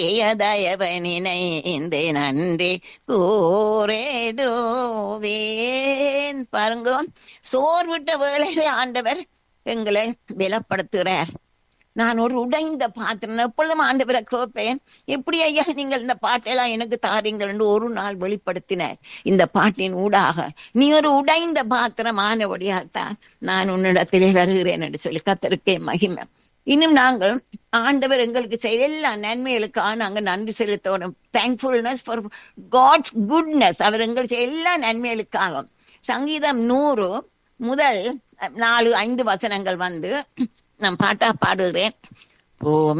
தயவனினைந்து நன்றி கூறேடுவேன் பாருங்க சோர் விட்ட வேளையிலே ஆண்டவர் எங்களை பலப்படுத்துகிறார் நான் ஒரு உடைந்த பாத்திரம் எப்பொழுதும் ஆண்டவரை கேட்பேன் எப்படி ஐயா நீங்கள் இந்த பாட்டெல்லாம் எனக்கு தாரீங்கள் என்று ஒரு நாள் வெளிப்படுத்தினார் இந்த பாட்டின் ஊடாக நீ ஒரு உடைந்த பாத்திரம் ஆனபடியால்தான் நான் உன்னிடத்திலே வருகிறேன் என்று சொல்லி கத்தருக்கே மகிமை இன்னும் நாங்கள் ஆண்டவர் எங்களுக்கு செய்த எல்லா நன்மைகளுக்காக நாங்கள் நன்றி செலுத்தணும் தேங்க்ஃபுல்னஸ் ஃபார் காட்ஸ் குட்னஸ் அவர் எங்களுக்கு செய்த எல்லா நன்மைகளுக்காக சங்கீதம் நூறு முதல் நாலு ஐந்து வசனங்கள் வந்து நான் பாட்டா பாடுகிறேன் பூமி